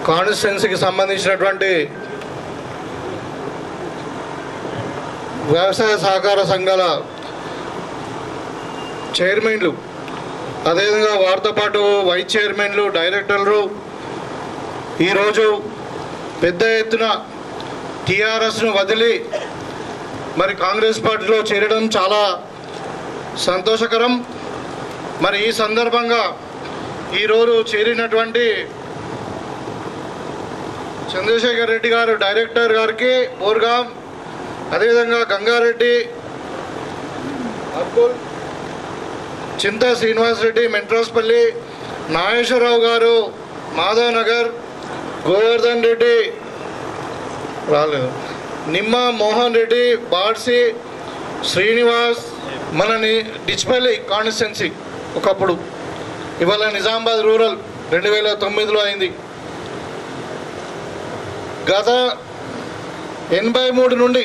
కాన్స్టిట్యున్సీకి సంబంధించినటువంటి వ్యవసాయ సహకార సంఘాల చైర్మన్లు అదేవిధంగా వారితో పాటు వైస్ చైర్మన్లు డైరెక్టర్లు ఈరోజు పెద్ద ఎత్తున టీఆర్ఎస్ను వదిలి మరి కాంగ్రెస్ పార్టీలో చేరడం చాలా సంతోషకరం మరి ఈ సందర్భంగా ఈరోజు చేరినటువంటి చంద్రశేఖర్ రెడ్డి గారు డైరెక్టర్ గారికి బోర్గాం అదేవిధంగా గంగారెడ్డి అబ్దుల్ చింతా శ్రీనివాస్ రెడ్డి మెంట్రాస్పల్లి నాగేశ్వరరావు గారు మాధవ్ నగర్ గోవర్ధన్ రెడ్డి రాలేదు నిమ్మ మోహన్ రెడ్డి బాడ్సి శ్రీనివాస్ మన ని- డిచ్పల్లి కాన్స్టిట్యున్సీ ఒకప్పుడు ఇవాళ నిజామాబాద్ రూరల్ రెండు వేల తొమ్మిదిలో అయింది గత ఎనభై మూడు నుండి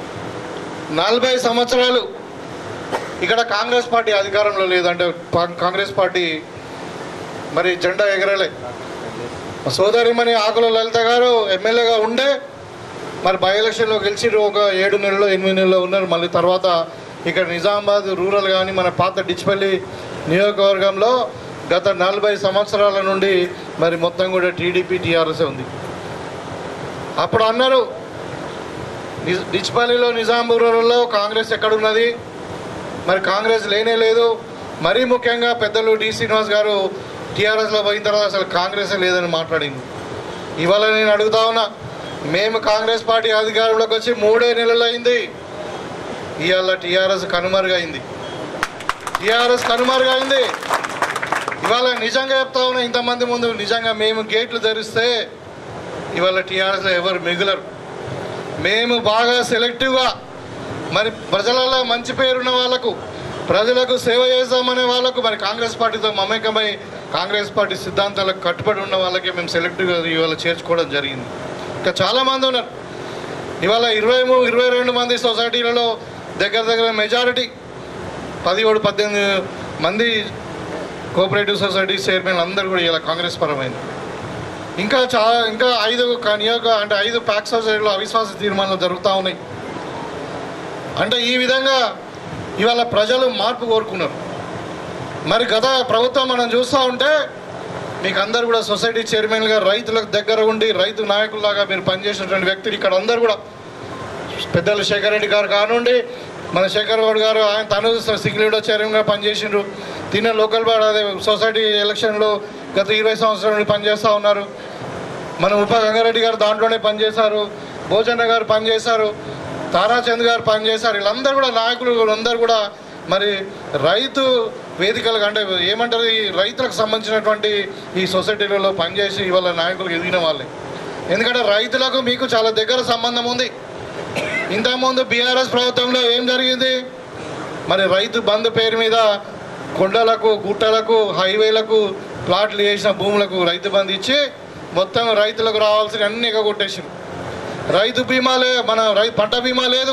నలభై సంవత్సరాలు ఇక్కడ కాంగ్రెస్ పార్టీ అధికారంలో లేదంటే పా- కాంగ్రెస్ పార్టీ మరి జెండా ఎగరలే మా సోదరిమణి ఆకుల లలిత గారు ఎమ్మెల్యేగా ఉండే మరి బై ఎలక్షన్లో గెలిచిరు ఒక ఏడు నెలలు ఎనిమిది నెలలు ఉన్నారు మళ్ళీ తర్వాత ఇక్కడ నిజామాబాద్ రూరల్ కానీ మన పాత డిచ్పల్లి నియోజకవర్గంలో గత నలభై సంవత్సరాల నుండి మరి మొత్తం కూడా టీడీపీ టీఆర్ఎస్ ఉంది అప్పుడు అన్నారు నిజ్- డిచ్పల్లిలో నిజాం రూరల్లో కాంగ్రెస్ ఎక్కడున్నది మరి కాంగ్రెస్ లేనే లేదు మరీ ముఖ్యంగా పెద్దలు డి శ్రీనివాస్ గారు టీఆర్ఎస్లో పోయిన తర్వాత అసలు కాంగ్రెస్ లేదని మాట్లాడింది ఇవాళ నేను అడుగుతా ఉన్నా మేము కాంగ్రెస్ పార్టీ అధికారంలోకి వచ్చి మూడే నెలలు అయింది ఇవాళ టీఆర్ఎస్ కనుమరుగైంది టీఆర్ఎస్ కనుమరుగైంది ఇవాళ నిజంగా చెప్తా ఉన్నా ఇంతమంది ముందు నిజంగా మేము గేట్లు ధరిస్తే ఇవాళ టీఆర్ఎస్లో ఎవరు మిగులరు మేము బాగా సెలెక్టివ్గా మరి ప్రజలలో మంచి పేరున్న వాళ్ళకు ప్రజలకు సేవ చేద్దామనే వాళ్ళకు మరి కాంగ్రెస్ పార్టీతో మమేకమై కాంగ్రెస్ పార్టీ సిద్ధాంతాలకు కట్టుబడి ఉన్న వాళ్ళకి మేము సెలెక్టివ్గా ఇవాళ చేర్చుకోవడం జరిగింది ఇంకా చాలామంది ఉన్నారు ఇవాళ ఇరవై మూడు ఇరవై రెండు మంది సొసైటీలలో దగ్గర దగ్గర మెజారిటీ పదిహేడు పద్దెనిమిది మంది కోఆపరేటివ్ సొసైటీ చైర్మన్ అందరూ కూడా ఇలా కాంగ్రెస్ పరమైంది ఇంకా చా ఇంకా ఐదు క- నియోగ అంటే ఐదు ప్యాక్ సొసైటీలో అవిశ్వాస తీర్మానాలు జరుగుతూ ఉన్నాయి అంటే ఈ విధంగా ఇవాళ ప్రజలు మార్పు కోరుకున్నారు మరి గత ప్రభుత్వం మనం చూస్తూ ఉంటే మీకు అందరు కూడా సొసైటీ చైర్మన్గా రైతులకు దగ్గర ఉండి రైతు నాయకుల్లాగా మీరు పనిచేసినటువంటి వ్యక్తులు ఇక్కడ అందరు కూడా పెద్దలు శేఖర్ రెడ్డి గారు కానివ్వండి మన శేఖర్ గౌడ్ గారు ఆయన తను సిగ్లీడో చైర్మన్గా పనిచేసిండ్రు తిన్న లోకల్ బాడ్ అదే సొసైటీ ఎలక్షన్లో గత ఇరవై సంవత్సరాల నుండి పనిచేస్తూ ఉన్నారు మన ఉప గంగారెడ్డి గారు దాంట్లోనే పనిచేశారు భోజన్న గారు పనిచేశారు తారాచంద్ గారు పనిచేశారు వీళ్ళందరూ కూడా నాయకులు వీళ్ళందరూ కూడా మరి రైతు వేదికలకు అంటే ఏమంటారు ఈ రైతులకు సంబంధించినటువంటి ఈ సొసైటీలలో పనిచేసి ఇవాళ నాయకులకు ఎదిగిన వాళ్ళే ఎందుకంటే రైతులకు మీకు చాలా దగ్గర సంబంధం ఉంది ఇంతకుముందు బీఆర్ఎస్ ప్రభుత్వంలో ఏం జరిగింది మరి రైతు బంధు పేరు మీద కొండలకు గుట్టలకు హైవేలకు ప్లాట్లు వేసిన భూములకు రైతు బంధు ఇచ్చి మొత్తం రైతులకు రావాల్సిన అన్ని ఎగగొట్టేసింది రైతు బీమా లే మన రై పంట బీమా లేదు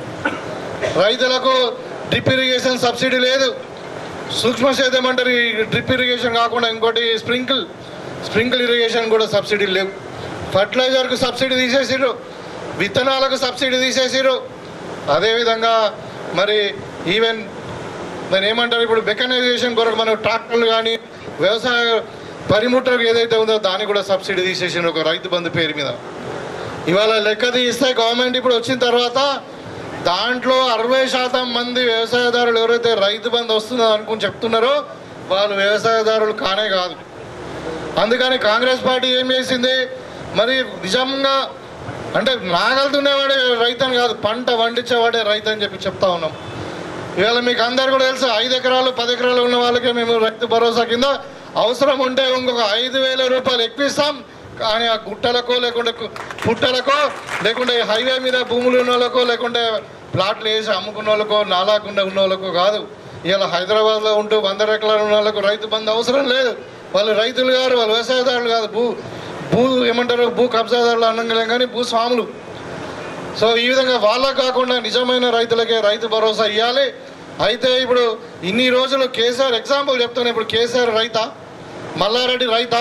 రైతులకు డ్రిప్ ఇరిగేషన్ సబ్సిడీ లేదు సూక్ష్మ సేద్యం అంటారు ఈ డ్రిప్ ఇరిగేషన్ కాకుండా ఇంకోటి స్ప్రింకిల్ స్ప్రింకిల్ ఇరిగేషన్ కూడా సబ్సిడీ లేవు ఫర్టిలైజర్కు సబ్సిడీ తీసేసిర్రు విత్తనాలకు సబ్సిడీ తీసేసిర్రు అదేవిధంగా మరి ఈవెన్ దాన్ని ఏమంటారు ఇప్పుడు మెకనైజేషన్ కొరకు మనం ట్రాక్టర్లు కానీ వ్యవసాయ పరిముట్రకు ఏదైతే ఉందో దానికి కూడా సబ్సిడీ తీసేసిండ్రు ఒక రైతు బంధు పేరు మీద ఇవాళ లెక్క తీస్తే గవర్నమెంట్ ఇప్పుడు వచ్చిన తర్వాత దాంట్లో అరవై శాతం మంది వ్యవసాయదారులు ఎవరైతే రైతు బంధు వస్తుందో అనుకుని చెప్తున్నారో వాళ్ళు వ్యవసాయదారులు కానే కాదు అందుకని కాంగ్రెస్ పార్టీ ఏం చేసింది మరి నిజంగా అంటే నాగలుతున్నవాడే రైతు అని కాదు పంట వండించేవాడే రైతు అని చెప్పి చెప్తా ఉన్నాం ఇవాళ మీకు అందరు కూడా తెలుసు ఐదు ఎకరాలు పది ఎకరాలు ఉన్న వాళ్ళకే మేము రైతు భరోసా కింద అవసరం ఉంటే ఇంకొక ఐదు వేల రూపాయలు ఎక్కువ ఇస్తాం కానీ ఆ గుట్టలకో లేకుంటే కు- పుట్టలకో లేకుంటే హైవే మీద భూములు ఉన్న వాళ్ళకో లేకుంటే ప్లాట్లు వేసి అమ్ముకున్న వాళ్ళకో నాలాకుండా ఉన్న వాళ్ళకో కాదు ఇలా హైదరాబాద్లో ఉంటూ వంద ఎకరాలు ఉన్న వాళ్ళకు రైతు బంధు అవసరం లేదు వాళ్ళు రైతులు గారు వాళ్ళు వ్యవసాయదారులు కాదు భూ భూ ఏమంటారు భూ కబ్జాదారులు అనగలేం కానీ భూస్వాములు సో ఈ విధంగా వాళ్ళకు కాకుండా నిజమైన రైతులకే రైతు భరోసా ఇవ్వాలి అయితే ఇప్పుడు ఇన్ని రోజులు కేసీఆర్ ఎగ్జాంపుల్ చెప్తాను ఇప్పుడు కేసీఆర్ రైతా మల్లారెడ్డి రైతా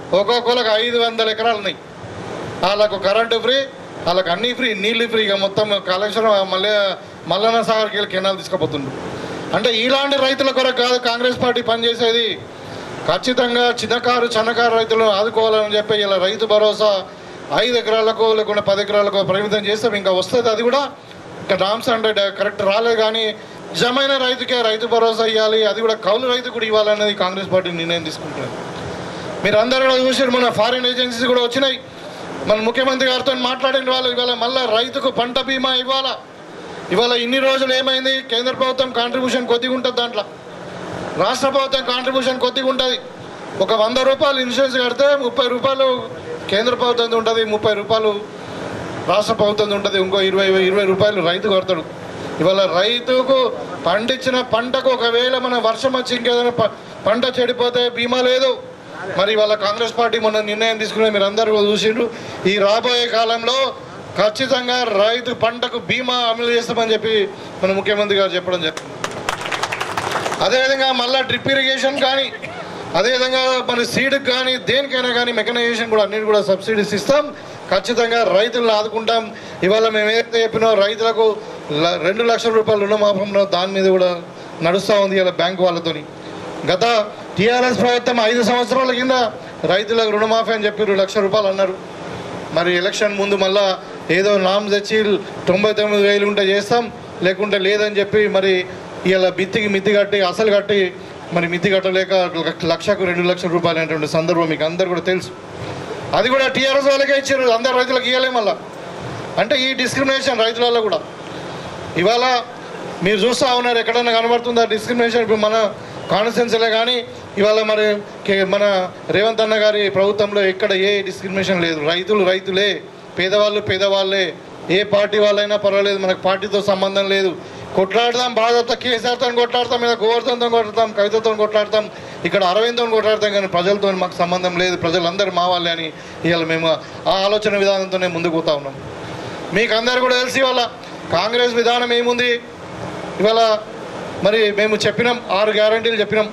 ఒక్కొక్కరికి ఐదు వందల ఎకరాలు ఉన్నాయి వాళ్ళకు కరెంటు ఫ్రీ వాళ్ళకి అన్నీ ఫ్రీ నీళ్ళు ఫ్రీ ఇక మొత్తం కలెక్షన్ మళ్ళీ మల్లన్న సాగర్కి వెళ్ళి కెనాల్ తీసుకుపోతుండ్రు అంటే ఇలాంటి రైతుల కొరకు కాదు కాంగ్రెస్ పార్టీ పనిచేసేది ఖచ్చితంగా చిన్నకారు చిన్నకారు రైతులను ఆదుకోవాలని చెప్పి ఇలా రైతు భరోసా ఐదు ఎకరాలకు లేకుంటే పది ఎకరాలకు పరిమితం చేస్తాం ఇంకా వస్తుంది అది కూడా ఇంకా డామ్స్ అంటే కరెక్ట్ రాలేదు కానీ నిజమైన రైతుకే రైతు భరోసా ఇవ్వాలి అది కూడా కౌలు రైతు కూడా ఇవ్వాలనేది కాంగ్రెస్ పార్టీ నిర్ణయం తీసుకుంటుంది మీరు అందరూ కూడా చూసారు మన ఫారిన్ ఏజెన్సీస్ కూడా వచ్చినాయి మన ముఖ్యమంత్రి గారితో మాట్లాడిన వాళ్ళు ఇవాళ మళ్ళీ రైతుకు పంట బీమా ఇవ్వాలా ఇవాళ ఇన్ని రోజులు ఏమైంది కేంద్ర ప్రభుత్వం కాంట్రిబ్యూషన్ కొద్దిగా ఉంటుంది దాంట్లో రాష్ట్ర ప్రభుత్వం కాంట్రిబ్యూషన్ కొద్దిగా ఉంటుంది ఒక వంద రూపాయలు ఇన్సూరెన్స్ కడితే ముప్పై రూపాయలు కేంద్ర ప్రభుత్వం ఉంటుంది ముప్పై రూపాయలు రాష్ట్ర ప్రభుత్వం ఉంటుంది ఇంకో ఇరవై ఇరవై రూపాయలు రైతు కడతాడు ఇవాళ రైతుకు పండించిన పంటకు ఒకవేళ మన వర్షం వచ్చి ఇంకేదైనా ప- పంట చెడిపోతే బీమా లేదు మరి ఇవాళ కాంగ్రెస్ పార్టీ మొన్న నిర్ణయం తీసుకునే మీరు అందరూ కూడా చూసిండ్రు ఈ రాబోయే కాలంలో ఖచ్చితంగా రైతు పంటకు బీమా అమలు చేస్తామని చెప్పి మన ముఖ్యమంత్రి గారు చెప్పడం జరిగింది అదేవిధంగా మళ్ళా డ్రిప్ ఇరిగేషన్ కానీ అదేవిధంగా మన సీడ్కి కానీ దేనికైనా కానీ మెకనైజేషన్ కూడా అన్నిటి కూడా సబ్సిడీస్ ఇస్తాం ఖచ్చితంగా రైతులను ఆదుకుంటాం ఇవాళ మేము ఏదైతే చెప్పినో రైతులకు ల- రెండు లక్షల రూపాయలు రుణమాఫంలో దాని మీద కూడా నడుస్తూ ఉంది ఇలా బ్యాంక్ వాళ్ళతోని గత టీఆర్ఎస్ ప్రభుత్వం ఐదు సంవత్సరాల కింద రైతులకు రుణమాఫీ అని చెప్పి లక్ష రూపాయలు అన్నారు మరి ఎలక్షన్ ముందు మళ్ళా ఏదో నామ్ తెచ్చి తొంభై తొమ్మిది వేలు ఉంటే చేస్తాం లేకుంటే లేదని చెప్పి మరి ఇలా బిత్తికి మిత్తి కట్టి అసలు కట్టి మరి మిత్తి కట్టలేక లక్షకు రెండు లక్షల రూపాయలు అనేటువంటి సందర్భం మీకు అందరు కూడా తెలుసు అది కూడా టీఆర్ఎస్ వాళ్ళకే ఇచ్చారు అందరు రైతులకు ఇవ్వలే మళ్ళా అంటే ఈ డిస్క్రిమినేషన్ రైతులలో కూడా ఇవాళ మీరు చూస్తూ ఉన్నారు ఎక్కడైనా కనబడుతుందా డిస్క్రిమినేషన్ ఇప్పుడు మన కాన్స్టిట్యున్సీలే కానీ ఇవాళ మరి కే- మన రేవంత్ అన్న గారి ప్రభుత్వంలో ఎక్కడ ఏ డిస్క్రిమినేషన్ లేదు రైతులు రైతులే పేదవాళ్ళు పేదవాళ్ళే ఏ పార్టీ వాళ్ళైనా పర్వాలేదు మనకు పార్టీతో సంబంధం లేదు కొట్లాడదాం బాధతో కేసీఆర్తో కొట్లాడతాం మీద గోవర్ధన్తో కొట్లాడతాం కవితతో కొట్లాడతాం ఇక్కడ అరవింద్తో కొట్లాడతాం కానీ ప్రజలతో మాకు సంబంధం లేదు ప్రజలందరూ మా వాళ్ళే అని ఇవాళ మేము ఆ ఆలోచన విధానంతోనే ముందుకు పోతా ఉన్నాం మీకు అందరు కూడా తెలిసి ఇవాళ కాంగ్రెస్ విధానం ఏముంది ఇవాళ మరి మేము చెప్పినాం ఆరు గ్యారంటీలు చెప్పినాం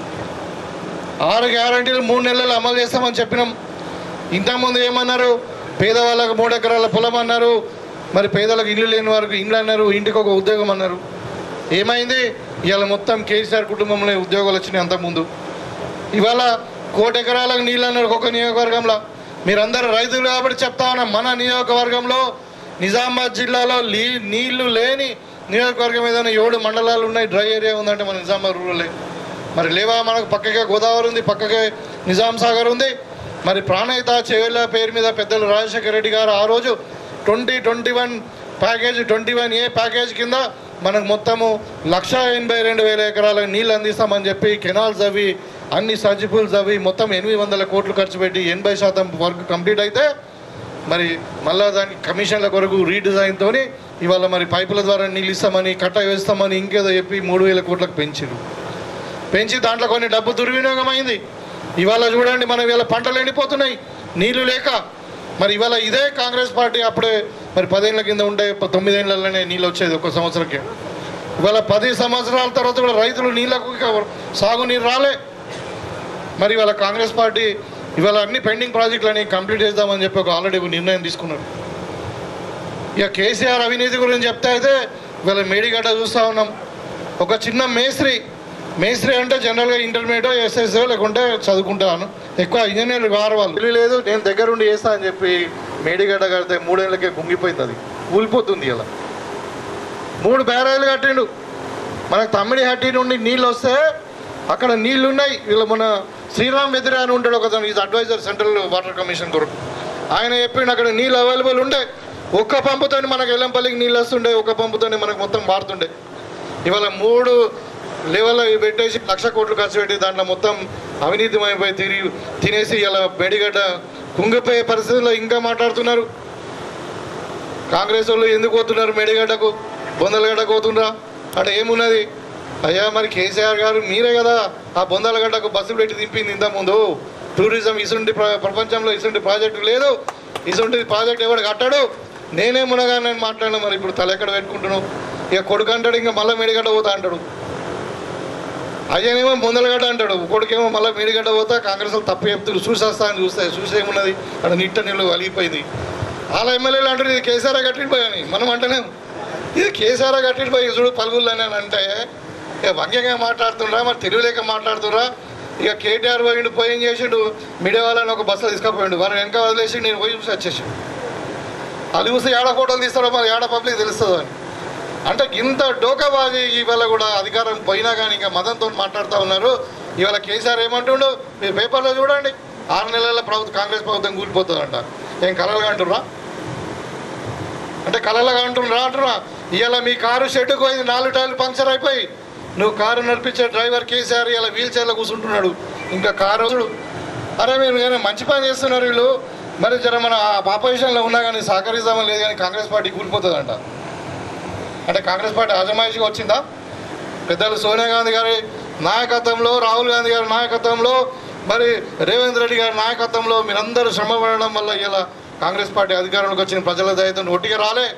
ఆరు గ్యారంటీలు మూడు నెలలు అమలు చేస్తామని చెప్పినాం ఇంతకుముందు ఏమన్నారు పేదవాళ్ళకు మూడు ఎకరాల పొలం అన్నారు మరి పేదలకు ఇల్లు లేని వారికి ఇండ్లు అన్నారు ఇంటికి ఒక ఉద్యోగం అన్నారు ఏమైంది ఇవాళ మొత్తం కేసీఆర్ కుటుంబంలో ఉద్యోగాలు వచ్చినాయి అంతకుముందు ఇవాళ కోటి ఎకరాలకు నీళ్ళు అన్నారు ఒక్కొక్క నియోజకవర్గంలో మీరందరూ రైతులు కాబట్టి చెప్తా ఉన్నా మన నియోజకవర్గంలో నిజామాబాద్ జిల్లాలో లీ నీళ్లు లేని నియోజకవర్గం ఏదైనా ఏడు మండలాలు ఉన్నాయి డ్రై ఏరియా ఉందంటే మన నిజామాబాద్ రూరలే మరి లేవా మనకు పక్కకే గోదావరి ఉంది పక్కకే నిజాం సాగర్ ఉంది మరి ప్రాణహిత చెవుల పేరు మీద పెద్దలు రాజశేఖర రెడ్డి గారు ఆ రోజు twenty twenty one package twenty one A package కింద మనకు మొత్తము లక్ష ఎనభై రెండు వేల ఎకరాలకు నీళ్ళు అందిస్తామని చెప్పి కెనాల్స్ అవి అన్ని సర్జిఫుల్స్ అవి మొత్తం ఎనిమిది వందల కోట్లు ఖర్చు పెట్టి ఎనభై శాతం వర్క్ కంప్లీట్ అయితే మరి మళ్ళా దానికి కమిషన్ల కొరకు రీడిజైన్తో ఇవాళ మరి పైపుల ద్వారా నీళ్ళు ఇస్తామని కట్ట వేస్తామని ఇంకేదో చెప్పి మూడు వేల కోట్లకు పెంచారు పెంచి దాంట్లో కొన్ని డబ్బు దుర్వినియోగం అయింది ఇవాళ చూడండి మనం ఇవాళ పంటలు ఎండిపోతున్నాయి నీళ్లు లేక మరి ఇవాళ ఇదే కాంగ్రెస్ పార్టీ అప్పుడే మరి పదేళ్ల కింద ఉండే ప- తొమ్మిదేళ్లలోనే నీళ్ళు వచ్చేది ఒక సంవత్సరంకి ఇవాళ పది సంవత్సరాల తర్వాత కూడా రైతులు నీళ్ళకు ఇక సాగునీరు రాలే మరి ఇవాళ కాంగ్రెస్ పార్టీ ఇవాళ అన్ని పెండింగ్ ప్రాజెక్టులని కంప్లీట్ చేద్దామని చెప్పి ఒక ఆల్రెడీ నిర్ణయం తీసుకున్నారు ఇక కేసీఆర్ అవినీతి గురించి చెప్తే అయితే ఇవాళ మేడిగడ్డ చూస్తూ ఉన్నాం ఒక చిన్న మేస్త్రి మేస్త్రి అంటే జనరల్గా ఇంటర్మీడియట్ ఎస్ఎస్ఓ లేకుంటే చదువుకుంటాను ఎక్కువ ఇంజనీర్లు కారు వాళ్ళు తెలివి లేదు నేను దగ్గరుండి చేస్తా అని చెప్పి మేడిగడ్డ కడితే మూడేళ్ళకే కుంగిపోయింది అది కూలిపోతుంది ఇలా మూడు బ్యారేలు కట్టిండు మనకు తమ్మిడి హట్టి నుండి నీళ్ళు వస్తే అక్కడ నీళ్లు ఉన్నాయి వీళ్ళ మన శ్రీరామ్ వెదిరే అని ఉంటాడు ఒక is adviser central water commission కొరకు ఆయన చెప్పిండు అక్కడ నీళ్ళు అవైలబుల్ ఉండే ఒక్క పంపుతోని మనకు ఎల్లంపల్లికి నీళ్ళు వస్తుండే ఒక్క పంపుతోని మనకు మొత్తం మారుతుండే ఇవాళ మూడు లెవెల్ పెట్టేసి లక్ష కోట్లు ఖర్చు పెట్టి దాంట్లో మొత్తం అవినీతిమైపోయి తిరిగి తినేసి ఇలా బెడిగడ్డ కుంగిపోయే పరిస్థితుల్లో ఇంకా మాట్లాడుతున్నారు కాంగ్రెస్ వాళ్ళు ఎందుకు పోతున్నారు మేడిగడ్డకు బొందలగడ్డకు పోతుండ్రా అంటే ఏమున్నది అయ్యా మరి కేసీఆర్ గారు మీరే కదా ఆ బొందలగడ్డకు బస్సులు పెట్టి దింపింది ఇంత ముందు టూరిజం ఇసుంటి ప్ర- ప్రపంచంలో ఇసుంటి ప్రాజెక్టు లేదు ఇసుంటి ప్రాజెక్ట్ ఎవడు కట్టాడు నేనే మునగా నేను మాట్లాడినా మరి ఇప్పుడు తల ఎక్కడ పెట్టుకుంటున్నావు ఇక కొడుకు అంటాడు ఇంకా మళ్ళీ మేడిగడ్డ పోతా అంటాడు అయ్యనేమో ముందలగడ్డ అంటాడు కొడుకేమో మళ్ళీ మీడిగడ్డ పోతా కాంగ్రెస్ వాళ్ళు తప్పు చెప్తారు చూసేస్తా అని చూస్తే చూసేమున్నది అక్కడ నిట్ట నీళ్ళు వలిగిపోయింది వాళ్ళ ఎమ్మెల్యేలు అంటారు ఇది కేసీఆర్ కట్టిన పోయి అని మనం అంటేనే ఇది కేసీఆర్ కట్టిన పోయి చూడు పలుగుల్లోనే అని అంటే ఇక వంగ్యంగా మాట్లాడుతుండ్రా మరి తెలివిలేక మాట్లాడుతుర్రా ఇక కేటీఆర్ పోయిండు పోయి ఏం చేసిండు మీడియా వాళ్ళని ఒక బస్సులో తీసుకుపోయిండు వారు వెనక వదిలేసి నేను పోయి చూసి వచ్చేసి వాళ్ళు చూసి ఏడ ఫోటోలు తీస్తారో మరి ఏడ పబ్లిక్ తెలుస్తుందో అని అంటే ఇంత డోకాబాజీ ఇవాళ కూడా అధికారం పోయినా కానీ ఇంకా మదంతో మాట్లాడుతూ ఉన్నారు ఇవాళ కేసీఆర్ ఏమంటుండు మీరు పేపర్లో చూడండి ఆరు నెలల ప్రభుత్వం కాంగ్రెస్ ప్రభుత్వం కూలిపోతుందంట ఏం కలలుగా అంటుర్రా అంటే కలలుగా అంటున్నారా అంటున్నా ఇవాళ మీ కారు షెడ్డుకు పోయింది నాలుగు టైర్లు పంక్చర్ అయిపోయి నువ్వు కారు నడిపించే డ్రైవర్ కేసీఆర్ ఇలా వీల్ చైర్లో కూర్చుంటున్నాడు ఇంకా కారు చూడు అరే మీరు కానీ మంచి పని చేస్తున్నారు వీళ్ళు మరి జర మన ఆపోజిషన్లో ఉన్నా కానీ సహకరిద్దామని లేదు కానీ కాంగ్రెస్ పార్టీ కూలిపోతుందంట అంటే కాంగ్రెస్ పార్టీ అజమాయిషిగా వచ్చిందా పెద్దలు సోనియా గాంధీ గారి నాయకత్వంలో రాహుల్ గాంధీ గారి నాయకత్వంలో మరి రేవంత్ రెడ్డి గారి నాయకత్వంలో మీరందరూ శ్రమ పడడం వల్ల ఇలా కాంగ్రెస్ పార్టీ అధికారంలోకి వచ్చిన ప్రజల దయతో ఒట్టిగా రాలే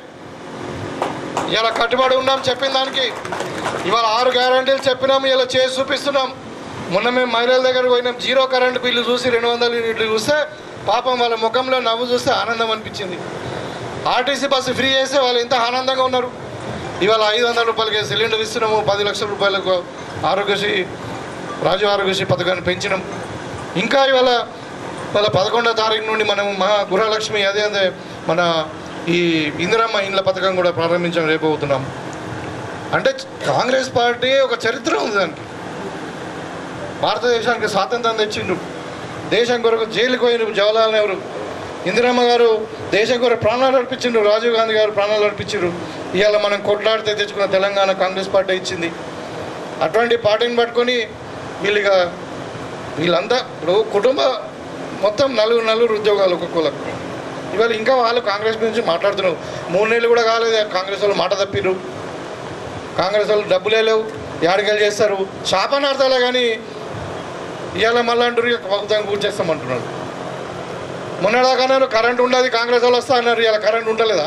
ఇలా కట్టుబడి ఉన్నాం చెప్పిన దానికి ఇవాళ ఆరు గ్యారంటీలు చెప్పినాం ఇలా చేసి చూపిస్తున్నాం మొన్న మేము మహిళల దగ్గరకు పోయినాం జీరో కరెంట్ బిల్లు చూసి రెండు వందల యూనిట్లు చూస్తే పాపం వాళ్ళ ముఖంలో నవ్వు చూస్తే ఆనందం అనిపించింది ఆర్టీసీ బస్సు ఫ్రీ చేస్తే వాళ్ళు ఎంత ఆనందంగా ఉన్నారు ఇవాళ ఐదు వందల రూపాయలకి సిలిండర్ ఇస్తున్నాము పది లక్షల రూపాయలకు ఆరోగ్యశ్రీ రాజు ఆరోగ్యశ్రీ పథకాన్ని పెంచినాం ఇంకా ఇవాళ వాళ్ళ పదకొండో తారీఖు నుండి మనం మహా గృహలక్ష్మి అదే అదే మన ఈ ఇందిరమ్మ ఇండ్ల పథకం కూడా ప్రారంభించడం రేపు అవుతున్నాం అంటే కాంగ్రెస్ పార్టీ ఒక చరిత్ర ఉంది దానికి భారతదేశానికి స్వాతంత్రం తెచ్చిండ్రు దేశం కొరకు జైలుకు పోయిన జవహర్లాల్ నెహ్రూ ఇందిరమ్మ గారు దేశం కొరకు ప్రాణాలు అర్పించిండ్రు రాజీవ్ గాంధీ గారు ప్రాణాలు అర్పించారు ఇవాళ మనం కొట్లాడితే తెచ్చుకున్న తెలంగాణ కాంగ్రెస్ పార్టీ ఇచ్చింది అటువంటి పార్టీని పట్టుకొని వీళ్ళు ఇక వీళ్ళంతా ఇప్పుడు కుటుంబ మొత్తం నలుగురు నలుగురు ఉద్యోగాలు ఒక్కొక్కలకు ఇవాళ ఇంకా వాళ్ళు కాంగ్రెస్ గురించి మాట్లాడుతున్నారు మూడు నెలలు కూడా కాలేదు కాంగ్రెస్ వాళ్ళు మాట తప్పిర్రు కాంగ్రెస్ వాళ్ళు డబ్బులే లేవు యాడికెళ్ళి చేస్తారు శాపనార్థాలే కానీ ఇవాళ మళ్ళీ అంటారు ఇక ప్రభుత్వం కూర్చేస్తామంటున్నారు మొన్నదాకా కరెంట్ ఉండదు కాంగ్రెస్ వాళ్ళు వస్తా అన్నారు ఇలా కరెంట్ ఉండలేదా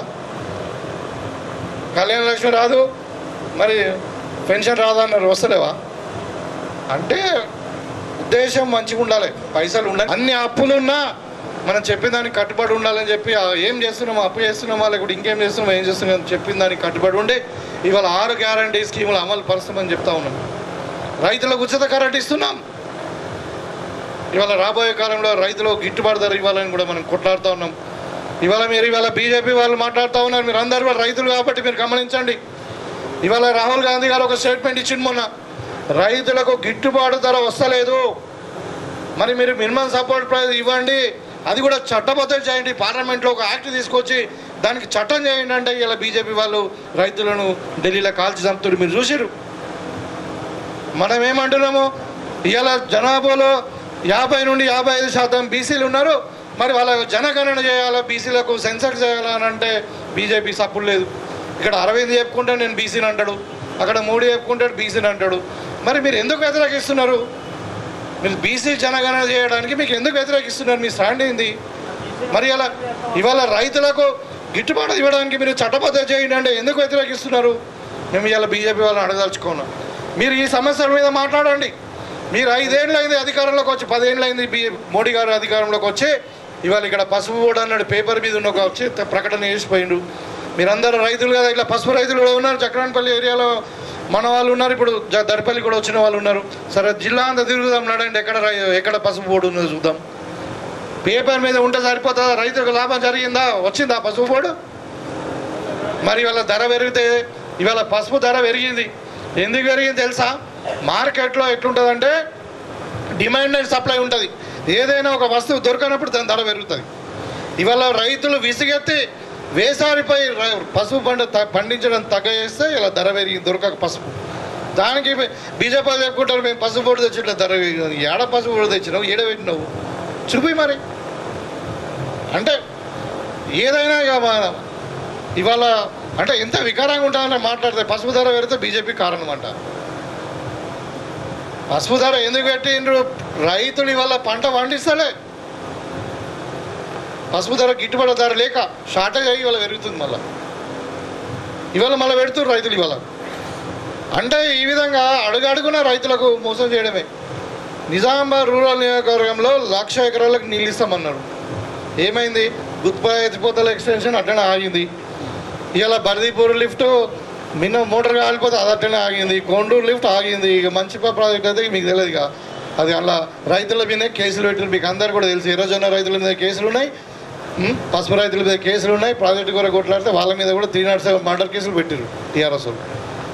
కళ్యాణ లక్ష్మి రాదు మరి పెన్షన్ రాదన్నారు వస్తలేవా అంటే ఉద్దేశం మంచిగా ఉండాలి పైసలు ఉండాలి అన్ని అప్పులున్నా మనం చెప్పిన దానికి కట్టుబడి ఉండాలని చెప్పి ఆ ఏం చేస్తున్నామో అప్పు చేస్తున్నామా లేకపోతే ఇంకేం చేస్తున్నామో ఏం చేస్తున్నామో అని చెప్పిన దానికి కట్టుబడి ఉండి ఇవాళ ఆరు గ్యారంటీ స్కీములు అమలు పరుస్తామని చెప్తా ఉన్నాం రైతులకు ఉచిత కరెంట్ ఇస్తున్నాం ఇవాళ రాబోయే కాలంలో రైతులకు గిట్టుబాటు ధర ఇవ్వాలని కూడా మనం కొట్లాడుతూ ఉన్నాం ఇవాళ మీరు ఇవాళ బీజేపీ వాళ్ళు మాట్లాడుతూ ఉన్నారు మీరు అందరూ కూడా రైతులు కాబట్టి మీరు గమనించండి ఇవాళ రాహుల్ గాంధీ గారు ఒక స్టేట్మెంట్ ఇచ్చింది మొన్న రైతులకు గిట్టుబాటు ధర వస్తలేదు మరి మీరు మినిమం సపోర్ట్ ప్రైస్ ఇవ్వండి అది కూడా చట్టబద్ధం చేయండి పార్లమెంట్లో ఒక యాక్ట్ తీసుకొచ్చి దానికి చట్టం చేయండి అంటే ఇలా బీజేపీ వాళ్ళు రైతులను ఢిల్లీలో కాల్చి చంపుతారు మీరు చూసారు మనం ఏమంటున్నాము ఇవాళ జనాభాలో యాభై నుండి యాభై ఐదు శాతం బీసీలు ఉన్నారు మరి వాళ్ళ జనగణన చేయాలా బీసీలకు సెన్సెక్స్ చేయాలా అని అంటే బీజేపీ సప్పుడు లేదు ఇక్కడ అరవింద్ చెప్పుకుంటే నేను బీసీని అంటాడు అక్కడ మోడీ చెప్పుకుంటాడు బీసీని అంటాడు మరి మీరు ఎందుకు వ్యతిరేకిస్తున్నారు మీరు బీసీ జనగణన చేయడానికి మీకు ఎందుకు వ్యతిరేకిస్తున్నారు మీ స్టాండ్ ఏంది మరి అలా ఇవాళ రైతులకు గిట్టుబాటు ఇవ్వడానికి మీరు చట్టబద్ధ చేయండి అంటే ఎందుకు వ్యతిరేకిస్తున్నారు మేము ఇవాళ బీజేపీ వాళ్ళని అడగదలుచుకున్నాం మీరు ఈ సమస్యల మీద మాట్లాడండి మీరు ఐదేళ్ళు అయింది అధికారంలోకి వచ్చి పదేళ్ళు అయింది బీ మోడీ గారు అధికారంలోకి వచ్చి ఇవాళ ఇక్కడ పసుపు బోర్డు అన్నాడు పేపర్ మీద ఉన్న ఒక వచ్చి త- ప్రకటన చేసిపోయిండు మీరందరూ రైతులు కదా ఇట్లా పసుపు రైతులు కూడా ఉన్నారు చక్రాన్పల్లి ఏరియాలో మన వాళ్ళు ఉన్నారు ఇప్పుడు జ- దర్పల్లి కూడా వచ్చిన వాళ్ళు ఉన్నారు సరే జిల్లా అంతా తిరుగుదాం నడండి ఎక్కడ రై- ఎక్కడ పసుపు బోర్డు ఉన్నదో చూద్దాం పేపర్ మీద ఉంటే సరిపోతుందా రైతులకు లాభం జరిగిందా వచ్చిందా పసుపు బోర్డు మరి ఇవాళ ధర పెరిగితే ఇవాళ పసుపు ధర పెరిగింది ఎందుకు పెరిగింది తెలుసా మార్కెట్లో ఎట్లుంటుందంటే డిమాండ్ అండ్ సప్లై ఉంటుంది ఏదైనా ఒక వస్తువు దొరకనప్పుడు దాని ధర పెరుగుతుంది ఇవాళ రైతులు విసిగెత్తి వేసారిపై ర- పసుపు పంట త- పండించడం తగ్గ చేస్తే ఇలా ధర పెరిగి దొరకక పసుపు దానికి బీజేపీ వాళ్ళు చెప్పుకుంటారు మేము పసుపు బోర్డు తెచ్చిట్లా ధర పెరిగింది. ఏడ పసుపు బోర్డు తెచ్చినావు ఏడ పెట్టినావు చూపి మరి అంటే ఏదైనా ఇక మన- ఇవాళ అంటే ఎంత వికారంగా ఉంటామని మాట్లాడితే పసుపు ధర పెడితే బీజేపీ కారణం అంట పసుపు ధర ఎందుకు పెట్టిండ్రు రైతులు ఇవాళ పంట పండిస్తలే పసుపు ధర గిట్టుబాటు ధర లేక షార్టేజ్ అయ్యి ఇవాళ పెరుగుతుంది మళ్ళీ ఇవాళ మళ్ళీ పెడుతున్నారు రైతులు ఇవాళ అంటే ఈ విధంగా అడుగడుగున రైతులకు మోసం చేయడమే నిజామాబాద్ రూరల్ నియోజకవర్గంలో లక్ష ఎకరాలకు నీళ్ళు ఇస్తామన్నారు ఏమైంది గుత్పా ఎత్తిపోతల ఎక్స్టెన్షన్ అట్లనే ఆగింది ఇలా బర్దీపూర్ లిఫ్ట్ మిన్న మోటార్ కాలిపోతే అది అట్లనే ఆగింది కొండూరు లిఫ్ట్ ఆగింది ఇక మంచిపా ప్రాజెక్ట్ అయితే మీకు తెలియదు ఇక అది అలా రైతుల మీదే కేసులు పెట్టారు మీకు అందరు కూడా తెలుసు ఎర్రజొన్న రైతుల మీద కేసులు ఉన్నాయి ఉం? పసుపు రైతుల మీద కేసులు ఉన్నాయి ప్రాజెక్టు కూడా కొట్లాడితే వాళ్ళ మీద కూడా త్రీ నాట్ సెవెన్ మర్డర్ కేసులు పెట్టారు టీఆర్ఎస్ వాళ్ళు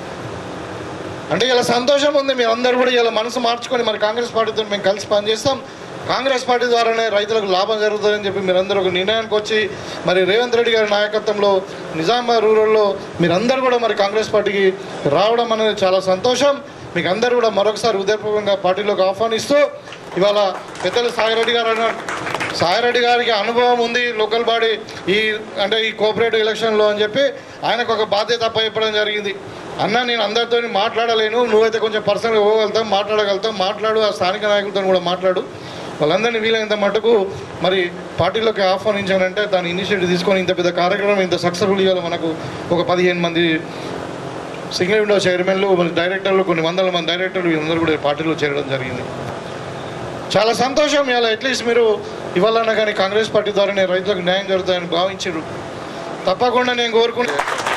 అంటే ఇలా సంతోషం ఉంది మీరు అందరూ కూడా ఇలా మనసు మార్చుకొని మరి కాంగ్రెస్ పార్టీతో మేము కలిసి పనిచేస్తాం కాంగ్రెస్ పార్టీ ద్వారానే రైతులకు లాభం జరుగుతుందని చెప్పి మీరందరూ ఒక నిర్ణయానికి వచ్చి మరి రేవంత్ రెడ్డి గారి నాయకత్వంలో నిజామాబాద్ రూరల్లో మీరందరూ కూడా మరి కాంగ్రెస్ పార్టీకి రావడం అనేది చాలా సంతోషం మీకు అందరూ కూడా మరొకసారి ఉదయపూర్వకంగా పార్టీలోకి ఆహ్వానిస్తూ ఇవాళ పెద్దలు సాయిరెడ్డి గారు అన్నారు సాయిరెడ్డి గారికి అనుభవం ఉంది లోకల్ బాడీ ఈ అంటే ఈ కోఆపరేటివ్ ఎలక్షన్లో అని చెప్పి ఆయనకు ఒక బాధ్యత అప్పచెప్పడం జరిగింది అన్న నేను అందరితో మాట్లాడలేను నువ్వైతే కొంచెం పర్సనల్గా పోగలుగుతాం మాట్లాడగలుగుతాం మాట్లాడు ఆ స్థానిక నాయకులతో కూడా మాట్లాడు వాళ్ళందరినీ వీలైనంత మటుకు మరి పార్టీలోకి ఆహ్వానించానంటే దాని ఇనిషియేటివ్ తీసుకొని ఇంత పెద్ద కార్యక్రమం ఇంత సక్సెస్ఫుల్ ఇవ్వాలి మనకు ఒక పదిహేను మంది సింగిల్ విండో చైర్మన్లు మరి డైరెక్టర్లు కొన్ని వందల మంది డైరెక్టర్లు వీళ్ళందరూ కూడా పార్టీలో చేరడం జరిగింది చాలా సంతోషం ఇలా అట్లీస్ట్ మీరు ఇవ్వాలన్నా కానీ కాంగ్రెస్ పార్టీ ద్వారానే రైతులకు న్యాయం జరుగుతాయని భావించారు తప్పకుండా నేను కోరుకుంటే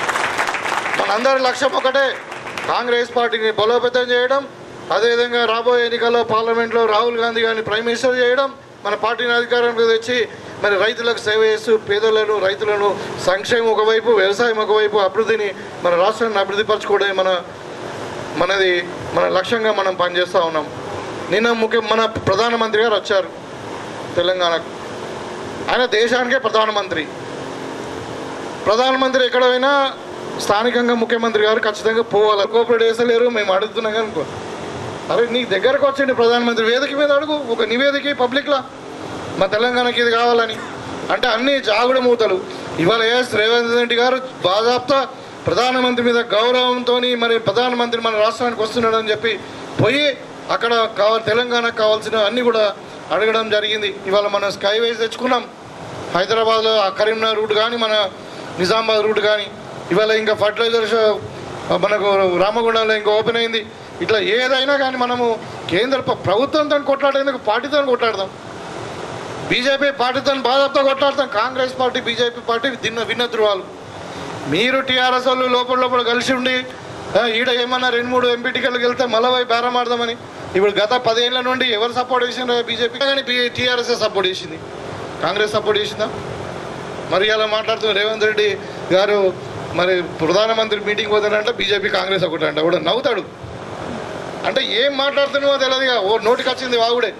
మనందరి లక్ష్యం ఒకటే కాంగ్రెస్ పార్టీని బలోపేతం చేయడం అదేవిధంగా రాబోయే ఎన్నికల్లో పార్లమెంట్లో రాహుల్ గాంధీ గారిని ప్రైమ్ మినిస్టర్ చేయడం మన పార్టీని అధికారంలోకి తెచ్చి మరి రైతులకు సేవ చేస్తూ పేదలను రైతులను సంక్షేమం ఒకవైపు వ్యవసాయం ఒకవైపు అభివృద్ధిని మన రాష్ట్రాన్ని అభివృద్ధి పరచుకోవడమే మన మనది మన లక్ష్యంగా మనం పనిచేస్తూ ఉన్నాం నిన్న ముఖ్య మన ప్రధానమంత్రి గారు వచ్చారు తెలంగాణకు ఆయన దేశానికే ప్రధానమంత్రి ప్రధానమంత్రి ఎక్కడ పోయినా స్థానికంగా ముఖ్యమంత్రి గారు ఖచ్చితంగా పోవాలి కోఆపరేట్ చేసలేరు మేము అడుగుతున్నాం అనుకో అరే నీ దగ్గరకు వచ్చింది ప్రధానమంత్రి వేదిక మీద అడుగు ఒక నివేదిక పబ్లిక్లా మా తెలంగాణకి ఇది కావాలని అంటే అన్ని జాగుడు మూతలు ఇవాళ ఎస్ రేవంత్ రెడ్డి గారు బాధాప్త ప్రధానమంత్రి మీద గౌరవంతో మరి ప్రధానమంత్రి మన రాష్ట్రానికి వస్తున్నాడని చెప్పి పోయి అక్కడ కావ తెలంగాణకు కావాల్సిన అన్ని కూడా అడగడం జరిగింది ఇవాళ మనం స్కై వేస్ తెచ్చుకున్నాం హైదరాబాద్లో ఆ కరీంనగర్ రూట్ కానీ మన నిజామాబాద్ రూట్ కానీ ఇవాళ ఇంకా ఫర్టిలైజర్ షో- మనకు రామగుండంలో ఇంకా ఓపెన్ అయింది ఇట్లా ఏదైనా కానీ మనము కేంద్ర ప్ర- ప్రభుత్వంతో కొట్లాడేందుకు పార్టీతో కొట్లాడదాం బీజేపీ పార్టీతో బాధతో కొట్లాడతాం కాంగ్రెస్ పార్టీ బీజేపీ పార్టీ దిన్న భిన్న ధృవాలు మీరు టీఆర్ఎస్ వాళ్ళు లోపల లోపల కలిసి ఉండి ఆ, ఈడ ఏమన్నా రెండు మూడు ఎంపీ టికెట్లకు వెళ్తే మళ్ళీ పోయి బేరం ఆడదామని ఇప్పుడు గత పదేళ్ల నుండి ఎవరు సపోర్ట్ చేసిండ్రో బీజేపీ కానీ టీఆర్ఎస్ సపోర్ట్ చేసింది కాంగ్రెస్ సపోర్ట్ చేసిందా మరి అలా మాట్లాడుతున్న రేవంత్ రెడ్డి గారు మరి ప్రధానమంత్రి మీటింగ్ పోతానంటే బీజేపీ కాంగ్రెస్ ఒకటి అంట కూడా నవ్వుతాడు అంటే ఏం మాట్లాడుతున్నావో తెలియదుగా ఓ నోటికి వచ్చింది వాగుడే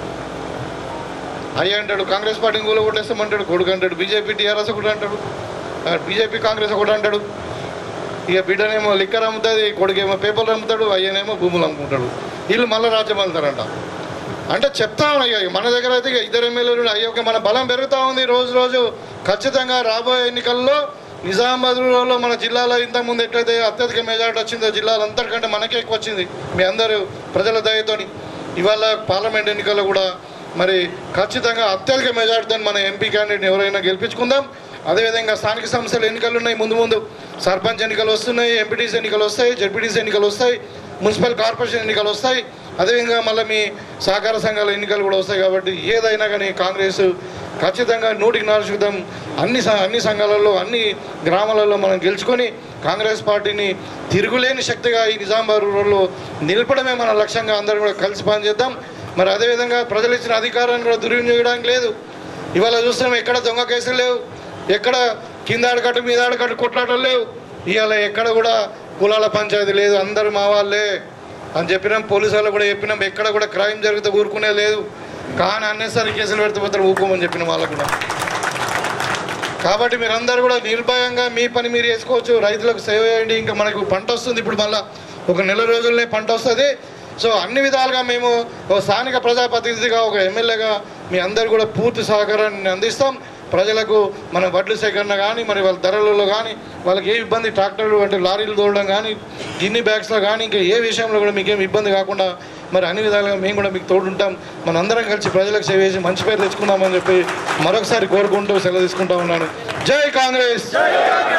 అయ్యి అంటాడు కాంగ్రెస్ పార్టీని కూల కొట్టేస్తామంటాడు కొడుకు అంటాడు బీజేపీ టీఆర్ఎస్ ఒకటి అంటాడు బీజేపీ కాంగ్రెస్ ఒకటి అంటాడు ఇక బిడ్డనేమో లిక్కర్ అమ్ముతుంది కొడుకేమో పేపర్లు అమ్ముతాడు అయ్యనేమో భూములు అమ్ముకుంటాడు వీళ్ళు మళ్ళీ రాజ్యం వెళ్తారంట అంటే చెప్తా ఉన్నాయి ఇక మన దగ్గర అయితే ఇక ఇద్దరు ఎమ్మెల్యేలు అయ్యో మన బలం పెరుగుతూ ఉంది రోజు రోజు ఖచ్చితంగా రాబోయే ఎన్నికల్లో నిజామాబాద్లో మన జిల్లాలో ఇంతకుముందు ఎట్లయితే అత్యధిక మెజార్టీ వచ్చిందో జిల్లాలో అంతటికంటే మనకే ఎక్కువ వచ్చింది మీ అందరూ ప్రజల దయతోని ఇవాళ పార్లమెంట్ ఎన్నికల్లో కూడా మరి ఖచ్చితంగా అత్యధిక మెజార్టీతో మన ఎంపీ క్యాండిడేట్ని ఎవరైనా గెలిపించుకుందాం అదేవిధంగా స్థానిక సంస్థల ఎన్నికలు ఉన్నాయి ముందు ముందు సర్పంచ్ ఎన్నికలు వస్తున్నాయి ఎంపీటీసీ ఎన్నికలు వస్తాయి జడ్పీటీసీ ఎన్నికలు వస్తాయి మున్సిపల్ కార్పొరేషన్ ఎన్నికలు వస్తాయి అదేవిధంగా మళ్ళీ మీ సహకార సంఘాల ఎన్నికలు కూడా వస్తాయి కాబట్టి ఏదైనా కానీ కాంగ్రెస్ ఖచ్చితంగా నూటికి నాలుగు శాతం అన్ని స- అన్ని సంఘాలలో అన్ని గ్రామాలలో మనం గెలుచుకొని కాంగ్రెస్ పార్టీని తిరుగులేని శక్తిగా ఈ నిజామాబాద్ రూరల్లో నిలపడమే మన లక్ష్యంగా అందరం కూడా కలిసి పనిచేద్దాం మరి అదేవిధంగా ప్రజలు ఇచ్చిన అధికారాన్ని కూడా దుర్వినియోగం చేయడానికి లేదు ఇవాళ చూస్తున్నాం ఎక్కడ దొంగ కేసులు లేవు ఎక్కడ కింద ఆడకట్టు మీద ఆడకట్టు కొట్లాటలు లేవు ఇవాళ ఎక్కడ కూడా కులాల పంచాయతీ లేదు అందరు మా వాళ్ళే అని చెప్పినాం పోలీసు వాళ్ళు కూడా చెప్పినాం ఎక్కడ కూడా క్రైమ్ జరిగితే ఊరుకునే లేదు కానీ అన్నెసరి కేసులు పెడితే పోతారు ఊకోమని చెప్పిన వాళ్ళకు కూడా కాబట్టి మీరందరూ కూడా నిర్భయంగా మీ పని మీరు చేసుకోవచ్చు రైతులకు సేవ చేయండి ఇంకా మనకు పంట వస్తుంది ఇప్పుడు మళ్ళా ఒక నెల రోజుల్లోనే పంట వస్తుంది సో అన్ని విధాలుగా మేము ఒక స్థానిక ప్రజాప్రతినిధిగా ఒక ఎమ్మెల్యేగా మీ అందరు కూడా పూర్తి సహకారాన్ని అందిస్తాం ప్రజలకు మన వడ్లు సేకరణ కానీ మరి వాళ్ళ ధరలలో కానీ వాళ్ళకి ఏ ఇబ్బంది ట్రాక్టర్లు అంటే లారీలు తోలడం కానీ గిన్ని బ్యాగ్స్లో కానీ ఇంకా ఏ విషయంలో కూడా మీకు ఏమి ఇబ్బంది కాకుండా మరి అన్ని విధాలుగా మేము కూడా మీకు తోడుంటాం మన అందరం కలిసి ప్రజలకు సేవ చేసి మంచి పేరు తెచ్చుకుందామని చెప్పి మరొకసారి కోరుకుంటూ సెలవు తీసుకుంటా ఉన్నాను జై కాంగ్రెస్